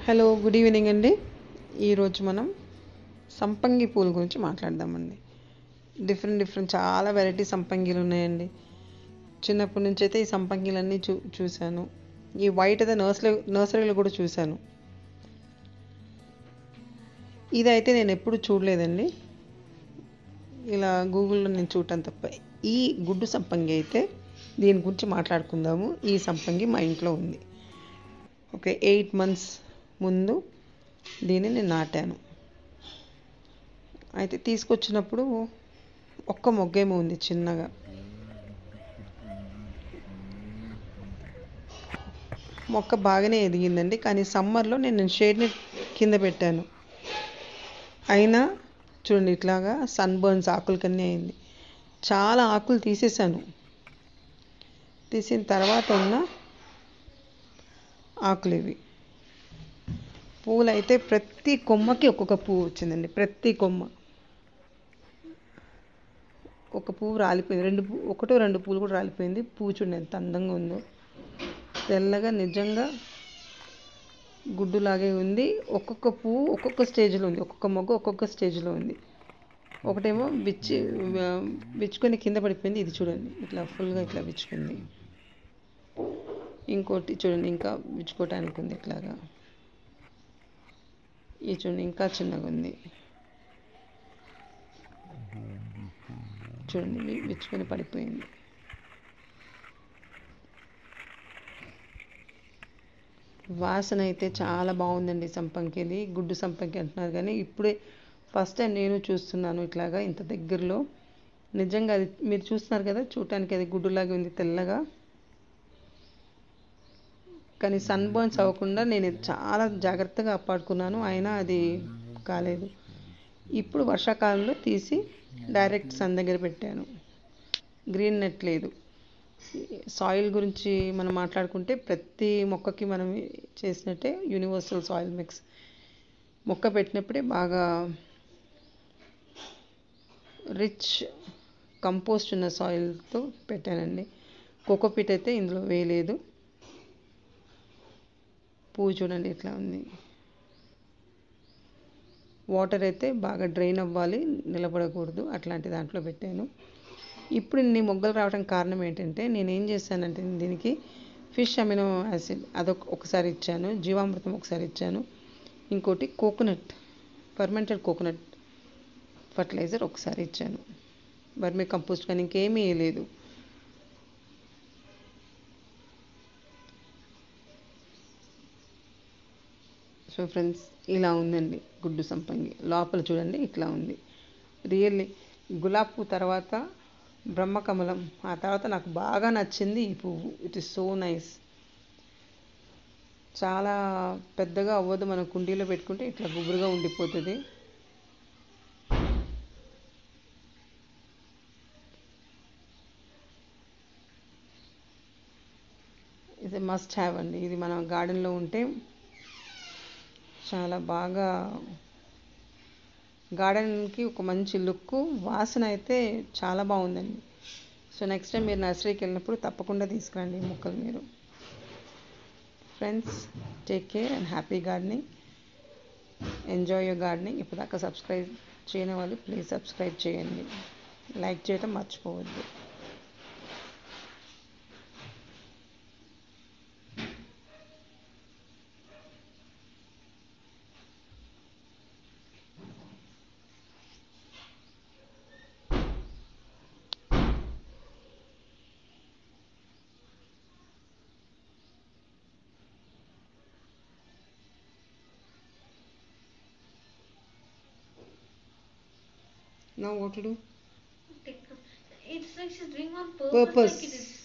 Hello good evening అండి ఈరోజు మనం సంపంగి పూల గురించి మాట్లాడదామండి డిఫరెంట్ డిఫరెంట్ చాలా వెరైటీ సంపంగిలు ఉన్నాయండి చిన్నప్పటి నుంచి అయితే ఈ సంపంగిలన్నీ చూ చూశాను ఈ వైట్ అయితే నర్సరీ నర్సరీలో కూడా చూశాను ఇదైతే నేను ఎప్పుడు చూడలేదండి ఇలా గూగుల్లో నేను చూడటం తప్ప ఈ గుడ్డు సంపంగి అయితే దీని గురించి మాట్లాడుకుందాము ఈ సంపంగి మా ఇంట్లో ఉంది ఓకే ఎయిట్ మంత్స్ ముందు దీన్ని నేను నాటాను అయితే తీసుకొచ్చినప్పుడు ఒక్క మొగ్గేమో ఉంది చిన్నగా మొక్క బాగానే ఎదిగిందండి కానీ సమ్మర్లో నేను షేడ్ని కింద పెట్టాను అయినా చూడండి ఇట్లాగా సన్ బర్న్స్ ఆకులకన్నీ అయింది చాలా ఆకులు తీసేసాను తీసిన తర్వాత ఉన్న ఆకులు ఇవి పువ్వులు అయితే ప్రతి కొమ్మకి ఒక్కొక్క పువ్వు వచ్చిందండి ప్రతి కొమ్మ ఒక పువ్వు రాలిపోయింది రెండు పువ్వు ఒకటో రెండు పువ్వులు కూడా రాలిపోయింది పువ్వు చూడండి ఎంత అందంగా ఉందో తెల్లగా నిజంగా గుడ్డులాగే ఉంది ఒక్కొక్క పువ్వు ఒక్కొక్క స్టేజ్లో ఉంది ఒక్కొక్క మొగ్గ ఒక్కొక్క స్టేజ్లో ఉంది ఒకటేమో విచ్చి విచ్చుకొని కింద పడిపోయింది ఇది చూడండి ఇట్లా ఫుల్గా ఇట్లా విచ్చుకుంది ఇంకోటి చూడండి ఇంకా విచ్చుకోవటానికి ఉంది ఇట్లాగా ఈ చూడండి ఇంకా చిన్నగా ఉంది చూడండి విచ్చుకొని పడిపోయింది వాసన అయితే చాలా బాగుందండి సంపంగిది గుడ్డు సంపంగి అంటున్నారు కానీ ఇప్పుడే ఫస్ట్ టైం నేను చూస్తున్నాను ఇట్లాగా ఇంత దగ్గరలో నిజంగా అది మీరు చూస్తున్నారు కదా చూడటానికి అది గుడ్డులాగా ఉంది తెల్లగా కానీ సన్ బర్న్స్ అవ్వకుండా నేను చాలా జాగ్రత్తగా అప్పాడుకున్నాను అయినా అది కాలేదు ఇప్పుడు వర్షాకాలంలో తీసి డైరెక్ట్ సన్ దగ్గర పెట్టాను గ్రీన్ నెట్ లేదు సాయిల్ గురించి మనం మాట్లాడుకుంటే ప్రతి మొక్కకి మనం చేసినట్టే యూనివర్సల్ సాయిల్ మిక్స్ మొక్క పెట్టినప్పుడే బాగా రిచ్ కంపోస్ట్ ఉన్న సాయిల్తో పెట్టానండి కోకోపీట్ అయితే ఇందులో వేయలేదు పువ్వు చూడండి ఎట్లా ఉంది వాటర్ అయితే బాగా డ్రైన్ అవ్వాలి నిలబడకూడదు అట్లాంటి దాంట్లో పెట్టాను ఇప్పుడు ఇన్ని మొగ్గలు రావడం కారణం ఏంటంటే నేను ఏం చేశానంటే దీనికి ఫిష్ అమినో యాసిడ్ అదొక ఒకసారి ఇచ్చాను జీవామృతం ఒకసారి ఇచ్చాను ఇంకోటి కోకోనట్ ఫర్మెంటెడ్ కోకోనట్ ఫర్టిలైజర్ ఒకసారి ఇచ్చాను బర్మీ కంపోస్ట్ కానీ ఇంకేమీ లేదు సో ఫ్రెండ్స్ ఇలా ఉందండి గుడ్డు సంపంగి లోపల చూడండి ఇట్లా ఉంది రియల్లీ గులాబ్ పువ్వు తర్వాత బ్రహ్మకమలం ఆ తర్వాత నాకు బాగా నచ్చింది ఈ పువ్వు ఇట్ ఈస్ సో నైస్ చాలా పెద్దగా అవ్వదు మనం కుండీలో పెట్టుకుంటే ఇట్లా గుబురుగా ఉండిపోతుంది ఇది మస్ట్ హ్యావ్ అండి ఇది మన గార్డెన్లో ఉంటే చాలా బాగా గార్డెన్కి ఒక మంచి లుక్ వాసన అయితే చాలా బాగుందండి సో నెక్స్ట్ టైం మీరు నర్సరీకి వెళ్ళినప్పుడు తప్పకుండా తీసుకురండి ఈ మొక్కలు మీరు friends take care and happy gardening enjoy your gardening ఇప్పుడు దాకా సబ్స్క్రైబ్ చేయని వాళ్ళు ప్లీజ్ సబ్స్క్రైబ్ చేయండి లైక్ చేయడం మర్చిపోవద్దు Now what to do? It's like she's doing on purpose. Purpose. Like it is